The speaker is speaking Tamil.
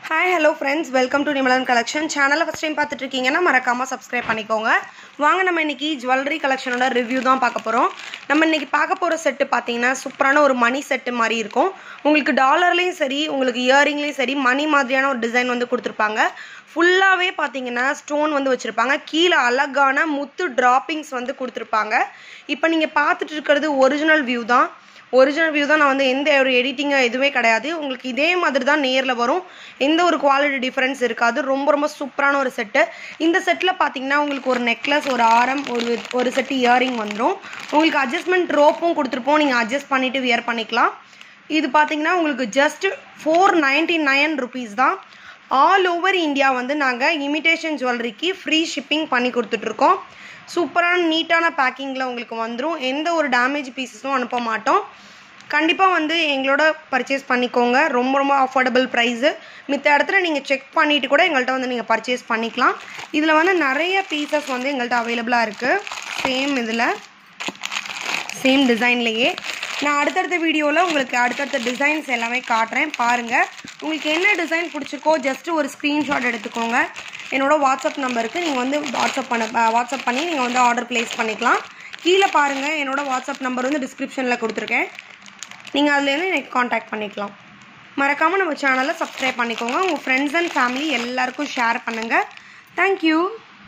hi hello friends welcome to Nimalan collection சேனலை ஃபஸ்ட் டைம் பார்த்துட்டு இருக்கீங்கன்னா மறக்காமல் சப்ஸ்கிரைப் பண்ணிக்கோங்க வாங்க நம்ம இன்னைக்கு ஜுவல்லரி கலெக்ஷனோட ரிவ்யூ தான் பார்க்க போகிறோம் நம்ம இன்னைக்கு பார்க்க போகிற செட்டு பார்த்தீங்கன்னா சூப்பரான ஒரு மணி செட்டு மாதிரி இருக்கும் உங்களுக்கு டாலர்லேயும் சரி உங்களுக்கு இயரிங்லேயும் சரி மணி மாதிரியான ஒரு டிசைன் வந்து கொடுத்துருப்பாங்க ஃபுல்லாகவே பார்த்தீங்கன்னா ஸ்டோன் வந்து வச்சுருப்பாங்க கீழே அழகான முத்து டிராப்பிங்ஸ் வந்து கொடுத்துருப்பாங்க இப்போ நீங்கள் பார்த்துட்டு இருக்கிறது ஒரிஜினல் வியூ தான் ஒரிஜினல் வியூ தான் நான் வந்து எந்த ஒரு எடிட்டிங்கு எதுவுமே கிடையாது உங்களுக்கு இதே மாதிரி தான் நேரில் வரும் எந்த ஒரு குவாலிட்டி டிஃப்ரென்ஸ் இருக்காது ரொம்ப ரொம்ப சூப்பரான ஒரு செட்டு இந்த செட்டில் பார்த்தீங்கன்னா உங்களுக்கு ஒரு நெக்லஸ் ஒரு ஆரம் ஒரு ஒரு செட்டு இயரிங் வந்துடும் உங்களுக்கு அட்ஜஸ்ட்மெண்ட் ரோப்பும் கொடுத்துருப்போம் நீங்கள் அட்ஜஸ்ட் பண்ணிவிட்டு வியர் பண்ணிக்கலாம் இது பார்த்தீங்கன்னா உங்களுக்கு just four ninety nine rupees தான் ஆல் ஓவர் இந்தியா வந்து நாங்கள் இமிடேஷன் ஜுவல்லரிக்கு ஃப்ரீ ஷிப்பிங் பண்ணி கொடுத்துட்ருக்கோம் சூப்பரான நீட்டான பேக்கிங்கில் உங்களுக்கு வந்துடும் எந்த ஒரு டேமேஜ் பீசஸும் அனுப்ப மாட்டோம் கண்டிப்பாக வந்து எங்களோட பர்ச்சேஸ் பண்ணிக்கோங்க ரொம்ப ரொம்ப அஃபோர்டபுள் ப்ரைஸு மித்த இடத்துல நீங்கள் செக் பண்ணிவிட்டு கூட எங்கள்கிட்ட வந்து நீங்கள் பர்ச்சேஸ் பண்ணிக்கலாம் இதில் வந்து நிறைய பீசஸ் வந்து எங்கள்கிட்ட அவைலபிளாக இருக்குது சேம் இதில் சேம் டிசைன்லேயே நான் அடுத்தடுத்த வீடியோவில் உங்களுக்கு அடுத்தடுத்த டிசைன்ஸ் எல்லாமே காட்டுறேன் பாருங்கள் உங்களுக்கு என்ன டிசைன் பிடிச்சிருக்கோ ஜஸ்ட்டு ஒரு ஸ்க்ரீன்ஷாட் எடுத்துக்கோங்க என்னோட வாட்ஸ்அப் நம்பருக்கு நீங்கள் வந்து வாட்ஸ்அப் பண்ண வாட்ஸ்அப் பண்ணி நீங்கள் வந்து ஆர்டர் ப்ளேஸ் பண்ணிக்கலாம் கீழே பாருங்கள் என்னோட வாட்ஸ்அப் நம்பர் வந்து டிஸ்கிரிப்ஷனில் கொடுத்துருக்கேன் நீங்கள் அதுலேருந்து எனக்கு காண்டாக்ட் பண்ணிக்கலாம் மறக்காமல் நம்ம சேனலை சப்ஸ்கிரைப் பண்ணிக்கோங்க உங்கள் ஃப்ரெண்ட்ஸ் அண்ட் ஃபேமிலி எல்லாருக்கும் ஷேர் பண்ணுங்கள் தேங்க்யூ